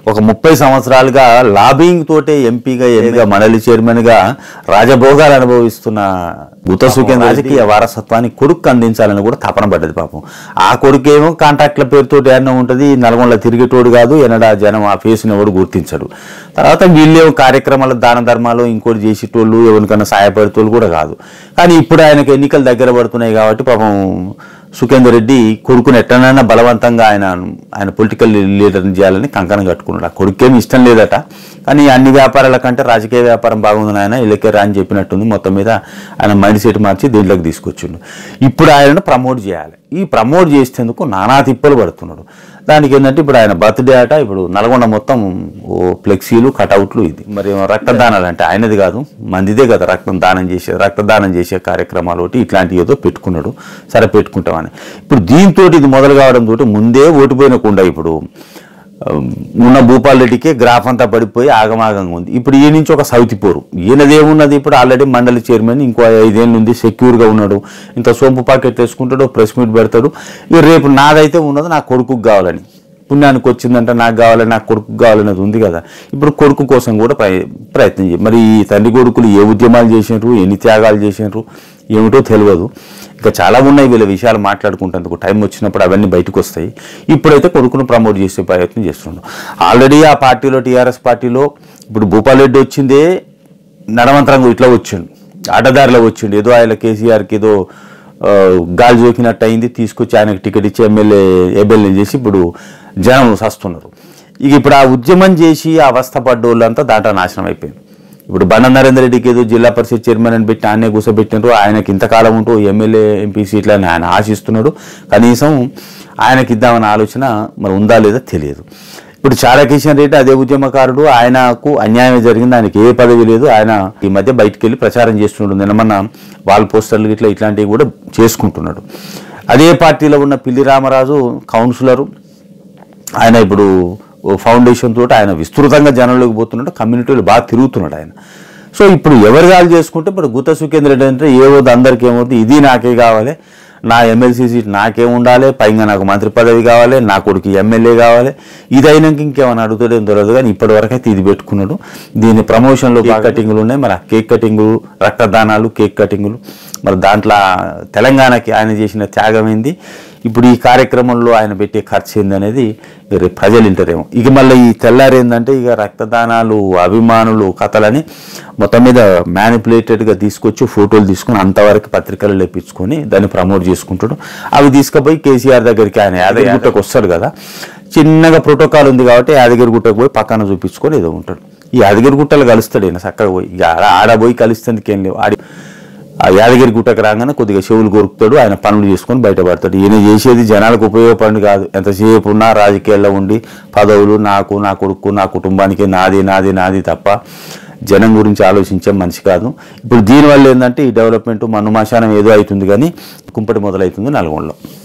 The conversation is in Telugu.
ఒక ముప్పై సంవత్సరాలుగా లాబింగ్ తోటే ఎంపీగా ఎంపీగా మండలి చైర్మన్ గా రాజభోగాలు అనుభవిస్తున్న గుత సుఖేంద్ర రాజకీయ వారసత్వాన్ని కొడుకు అందించాలని కూడా తపన పడ్డది పాపం ఆ కొడుకు ఏమో కాంట్రాక్ట్ల పేరుతోటి ఏమన్నా ఉంటుంది నల్గొండ తిరిగేటోడు కాదు ఎన్నడా జనం ఆ ఫేస్ని ఎవడు గుర్తించడు తర్వాత వీళ్ళేమో కార్యక్రమాలు దాన ధర్మాలు ఇంకోటి చేసేటోళ్ళు ఎవరికన్నా సాయపడేటోళ్ళు కూడా కాదు కానీ ఇప్పుడు ఆయనకు ఎన్నికలు దగ్గర పడుతున్నాయి కాబట్టి పాపం సుఖేందర్ రెడ్డి కొడుకుని ఎట్లనైనా బలవంతంగా ఆయన ఆయన పొలిటికల్ లీడర్ని చేయాలని కంకణం కట్టుకున్నాడు ఆ కొడుకేమి ఇష్టం లేదట కానీ అన్ని వ్యాపారాల కంటే రాజకీయ వ్యాపారం బాగుందని ఆయన ఇళ్ళకే రా అని చెప్పినట్టుంది మొత్తం మీద ఆయన మైండ్ సెట్ మార్చి దీంట్లోకి తీసుకొచ్చిండు ఇప్పుడు ఆయనను ప్రమోట్ చేయాలి ఈ ప్రమోట్ చేసేందుకు నానా తిప్పలు పడుతున్నాడు దానికి ఏంటంటే ఇప్పుడు ఆయన బర్త్డే అట ఇప్పుడు నల్గొండ మొత్తం ఓ ఫ్లెక్సీలు కటౌట్లు ఇది మరి ఏమో రక్తదానాలు అంటే ఆయనది కాదు మందిదే కదా రక్తం దానం చేసే రక్తదానం చేసే కార్యక్రమాలు ఒకటి ఇట్లాంటివి ఏదో పెట్టుకున్నాడు సరే పెట్టుకుంటామని ఇప్పుడు దీంతో ఇది మొదలు కావడం తోటి ముందే ఓడిపోయిన కుండ ఇప్పుడు ఆ, ఉన్న భూపాల్ రెడ్డికి గ్రాఫ్ అంతా పడిపోయి ఆగమాగంగా ఉంది ఇప్పుడు ఈ నుంచి ఒక సౌతి పోరు ఈయనదేమున్నది ఇప్పుడు ఆల్రెడీ మండలి చైర్మన్ ఇంకో ఐదేళ్ళు ఉంది సెక్యూర్గా ఉన్నాడు ఇంత సోంపు పాకెట్ వేసుకుంటాడు ప్రెస్ మీట్ పెడతాడు ఇక రేపు నాదైతే ఉన్నది నా కొడుకుకు కావాలని పుణ్యానికి వచ్చిందంటే నాకు కావాలని నాకు కొడుకు కావాలనేది ఉంది కదా ఇప్పుడు కొడుకు కోసం కూడా ప్రయ- ప్రయత్నం చేయ మరి ఈ తండ్రి కొడుకులు ఏ ఉద్యమాలు చేసినారు ఎన్ని త్యాగాలు చేసినారు ఏమిటో తెలియదు ఇంకా చాలా ఉన్నాయి వీళ్ళ విషయాలు మాట్లాడుకుంటేందుకు టైం వచ్చినప్పుడు అవన్నీ బయటకు వస్తాయి ఇప్పుడైతే కొడుకును ప్రమోట్ చేసే ప్రయత్నం చేస్తున్నాడు ఆల్రెడీ ఆ పార్టీలో టీఆర్ఎస్ పార్టీలో ఇప్పుడు భూపాల్ రెడ్డి వచ్చిందే నడమంతరంగా ఇట్లా వచ్చిండు అడ్డదారిలో వచ్చిండు ఏదో ఆయన కేసీఆర్కి ఏదో ఆ, గాలి జోకినట్టు అయింది తీసుకొచ్చి ఆయనకు టికెట్ ఇచ్చి ఎమ్మెల్యే ఎమ్మెల్యే చేసి ఇప్పుడు జనం సస్తున్నారు ఇక ఇప్పుడు ఆ ఉద్యమం చేసి ఆ అవస్థ పడ్డ వాళ్ళంతా దాంట్లో నాశనం అయిపోయింది ఇప్పుడు బండ నరేందర్ రెడ్డికి ఏదో జిల్లా పరిషత్ చైర్మన్ అని పెట్టి ఆయనే కూర్చోబెట్టినారు ఆయనకి ఇంతకాలం ఉంటూ ఎమ్మెల్యే ఎంపీ సీట్లని ఆయన ఆశిస్తున్నాడు కనీసం ఆయనకి ఇద్దామన్న ఆలోచన మరి ఉందా లేదా తెలియదు ఇప్పుడు చాలా కిషన్ రెడ్డి అదే ఉద్యమకారుడు ఆయనకు అన్యాయం జరిగింది ఆయనకి ఏ పదవి లేదు ఆయన ఈ మధ్య బయటికి వెళ్ళి ప్రచారం చేస్తున్నాడు నిన్నమన్న వాల్ పోస్టర్లు ఇట్లా ఇట్లాంటివి కూడా చేసుకుంటున్నాడు అదే పార్టీలో ఉన్న పిల్లి రామరాజు కౌన్సిలరు ఆయన ఇప్పుడు ఓ ఫౌండేషన్ తోటి ఆయన విస్తృతంగా జనంలోకి పోతున్నాడు కమ్యూనిటీలు బాగా తిరుగుతున్నాడు ఆయన సో ఇప్పుడు ఎవరు కాల్ చేసుకుంటే ఇప్పుడు గుత్త సుఖేంద్ర రెడ్డి అంటే ఏవద్దు అందరికీ ఏమవుతుంది ఇది నాకే కావాలి నా ఎమ్మెల్సీ సీట్ నాకే ఉండాలి పైగా నాకు మంత్రి పదవి కావాలి నా కొడుకు ఎమ్మెల్యే కావాలి ఇది అయినాక ఇంకేమైనా అడుగుతాడేం తెలియదు కానీ ఇప్పటి వరకు అయితే ఇది పెట్టుకున్నాడు దీని ప్రమోషన్లో కేక్ కటింగ్లు ఉన్నాయి మరి ఆ కేక్ కటింగ్లు రక్తదానాలు కేక్ కటింగ్లు మరి దాంట్లో తెలంగాణకి ఆయన చేసిన త్యాగం ఏంది ఇప్పుడు ఈ కార్యక్రమంలో ఆయన పెట్టే ఖర్చు ఏంది అనేది రేపు ప్రజలు వింటారేమో ఇక మళ్ళీ ఈ తెల్లారి ఏంటంటే ఇక రక్తదానాలు అభిమానులు కథలని మొత్తం మీద మ్యానిపులేటెడ్గా తీసుకొచ్చి ఫోటోలు తీసుకొని అంతవరకు పత్రికలు లేపించుకొని దాన్ని ప్రమోట్ చేసుకుంటాడు అవి తీసుకుపోయి కేసీఆర్ దగ్గరికి ఆయన యాదగిరిగుట్టకు వస్తాడు కదా చిన్నగా ప్రోటోకాల్ ఉంది కాబట్టి యాదగిరిగుట్టకు పోయి పక్కన చూపించుకొని ఏదో ఉంటాడు ఈ యాదగిరిగుట్టలు కలుస్తాడు ఈయన చక్కగా పోయి ఇక ఆడ ఆడ పోయి కలిస్తేందుకు ఏం లేవు ఆడి ఆ యాదగిరి గుట్టకు రాగానే కొద్దిగా చెవులు కొరుకుతాడు ఆయన పనులు చేసుకొని బయటపడతాడు ఈయన చేసేది జనాలకు ఉపయోగపడి కాదు ఎంతసేపు ఉన్నా రాజకీయాల్లో ఉండి పదవులు నాకు నా కొడుకు నా కుటుంబానికి నాది నాది నాది తప్ప జనం గురించి ఆలోచించే మనిషి కాదు ఇప్పుడు దీనివల్ల ఏంటంటే ఈ డెవలప్మెంట్ మన్నుమాశానం ఏదో అవుతుంది కానీ కుంపటి మొదలవుతుంది నల్గొండలో